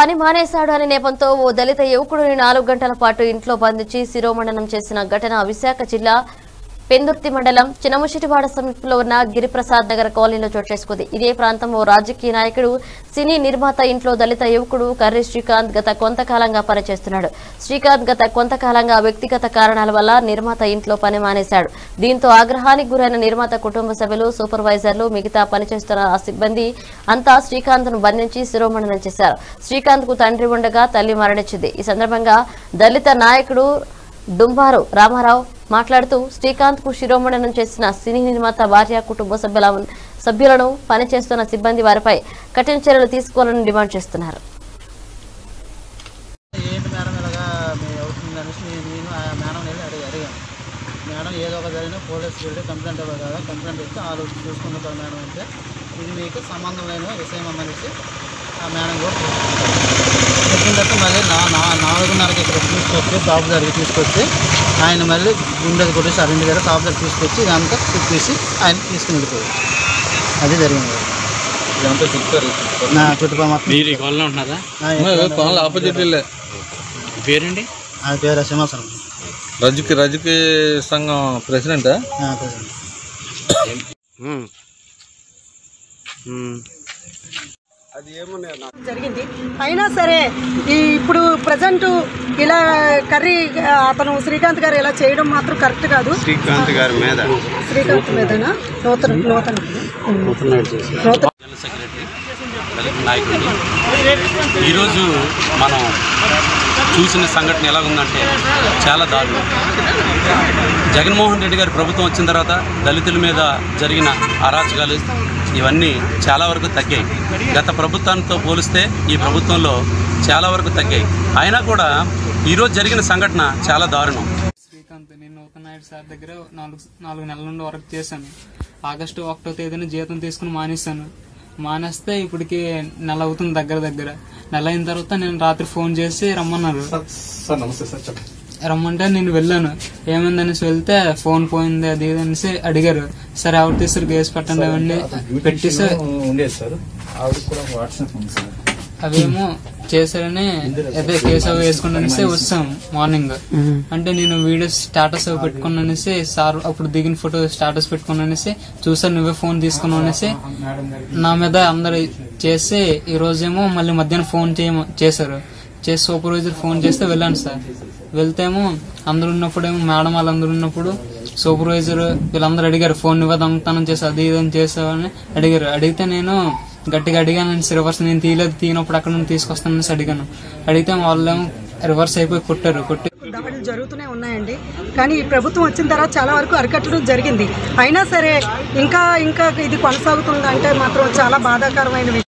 పని మానేశాడు అనే నేపంతో ఓ దళిత యువకుడిని నాలుగు గంటల పాటు ఇంట్లో బంధించి శిరోమండనం చేసిన ఘటన విశాఖ జిల్లా పెందుర్తి మండలం చినముషిటివాడ సమీపంలో ఉన్న గిరిప్రసాద్ నగర్ కాలనీలో చోటు చేసుకుంది ఇదే ప్రాంతం ఓ రాజకీయ నాయకుడు సినీ నిర్మాత ఇంట్లో దళిత యువకుడు కర్రీ శ్రీకాంత్ గత కొంతకాలంగా పనిచేస్తున్నాడు శ్రీకాంత్ గత కొంతకాలంగా వ్యక్తిగత కారణాల వల్ల నిర్మాత ఇంట్లో పని మానేశాడు దీంతో ఆగ్రహానికి గురైన నిర్మాత కుటుంబ సభ్యులు సూపర్వైజర్లు మిగతా పనిచేస్తున్న ఆ సిబ్బంది అంతా శ్రీకాంత్ ను బంధించి శిరోమండనం చేశారు శ్రీకాంత్ కు తండ్రి ఉండగా తల్లి మరణించింది ఈ సందర్భంగా దళిత నాయకుడు డుంబారు రామారావు మాట్లాడుతూ శ్రీకాంత్ కు శిరోమండనం చేసిన సినీ నిర్మాత భార్య కుటుంబ సభ్యుల సభ్యులను పనిచేస్తున్న సిబ్బంది వారిపై కఠిన చర్యలు తీసుకోవాలని డిమాండ్ చేస్తున్నారు ఏంటి మేడం ఇలాగా మీ అవుతుంది అనేసి నేను నేను ఆ మేడం వెళ్ళి అడిగి అడిగాను మేడం ఏదో ఒక జరిగిన పోలీస్కి వెళ్ళి కంప్లైంట్ ఇవ్వాలి కదా కంప్లైంట్ ఇస్తే వాళ్ళు చూసుకుంటారు మేడం అంటే ఇది మీకు సంబంధం లేని విషయం అనేసి ఆ మేడం కూడా చూసుకుంటారు. చెప్పిన తర్వాత మళ్ళీ నా నా నాలుగున్నరకి ఇక్కడ తీసుకొచ్చి షాప్ దగ్గరికి తీసుకొచ్చి ఆయన మళ్ళీ గుండెది కొట్టేసి అరెంజ్ దగ్గర షాప్ దగ్గర తీసుకొచ్చి ఇదంతా తిప్పేసి ఆయన తీసుకుని వెళ్ళిపోయారు అది జరిగింది ఇదంతా చెప్తారు నా చుట్టుపక్కల మొత్తం మీరు ఈ కాలనీ ఉంటున్నారా ఆ, ఇక్కడ కాళ్ళు ఆపోజిట్ మీ పేరండి ఆయన పేరు సింహాసనం రజకి రజకి సంఘం ప్రెసిడెంటా ఆ, పేరు. జరిగింది అయినా సరే ఈ ఇప్పుడు ప్రజెంట్ ఇలా కర్రీ ఆ, అతను శ్రీకాంత్ గారు ఇలా చేయడం మాత్రం కరెక్ట్ కాదు శ్రీకాంత్ గారి మీద శ్రీకాంత్ మీదనా నూతన నూతన నూతన జనరల్ సెక్రటరీ దళిత నాయకుడిని ఈరోజు మనం చూసిన సంఘటన ఎలా ఉందంటే చాలా దారుణం జగన్మోహన్ రెడ్డి గారి ప్రభుత్వం వచ్చిన తర్వాత దళితుల మీద జరిగిన అరాచకాలు ఇవన్నీ చాలా వరకు తగ్గాయి గత ప్రభుత్వంతో పోలిస్తే ఈ ప్రభుత్వంలో చాలా వరకు తగ్గాయి అయినా కూడా ఈరోజు జరిగిన సంఘటన చాలా దారుణం శ్రీకాంత్ నేను నూతన నాయుడు సార్ దగ్గర నాలుగు నాలుగు నెలల నుండి వర్క్ చేశాను ఆగస్టు ఒకటో తేదీన జీతం తీసుకుని మానేశాను మానేస్తే ఇప్పటికి నెల అవుతుంది దగ్గర దగ్గర నెల అయిన తర్వాత నేను రాత్రి ఫోన్ చేసి రమ్మన్నారు రమ్మంటే నేను వెళ్ళాను ఏమైందనేసి వెళ్తే ఫోన్ పోయింది అది ఇది అనేసి అడిగారు సరే ఎవరు తీసారు కేసు పెట్టండి అవన్నీ పెట్టేసి ఉండేది సార్ ఆవిడ కూడా వాట్సాప్ ఉంది సార్ అవేమో చేశారని అదే కేసు అవి వేసుకుని అనేసి వచ్చాం మార్నింగ్ అంటే నేను వీడియో స్టాటస్ అవి పెట్టుకుని అనేసి సార్ అప్పుడు దిగిన ఫోటో స్టాటస్ పెట్టుకుని అనేసి చూసాను నువ్వే ఫోన్ తీసుకున్నావు అనేసి నా మీద అందరు చేసి ఈ రోజేమో మళ్ళీ మధ్యాహ్నం ఫోన్ చేయమ చేశారు చేసి సూపర్వైజర్ ఫోన్ చేస్తే వెళ్ళాను సార్ వెళ్తేమో అందరు ఉన్నప్పుడేమో మేడం వాళ్ళందరూ ఉన్నప్పుడు సూపర్వైజర్ వీళ్ళందరూ అడిగారు ఫోన్ నువ్వే దొంగతనం చేసి అది ఇది అని చేసావని అడిగారు అడిగితే నేను గట్టిగా అడిగాను రివర్స్ నేను తీయలేదు తీయనప్పుడు అక్కడ నుండి తీసుకొస్తానని అడిగాను అడిగితే వాళ్ళేమో రివర్స్ అయిపోయి కొట్టారు కొట్టి దాడులు జరుగుతూనే ఉన్నాయండి కానీ ఈ ప్రభుత్వం వచ్చిన తర్వాత చాలా వరకు అరికట్టడం జరిగింది అయినా సరే ఇంకా ఇంకా ఇది కొనసాగుతుందంటే మాత్రం చాలా బాధాకరమైన విషయం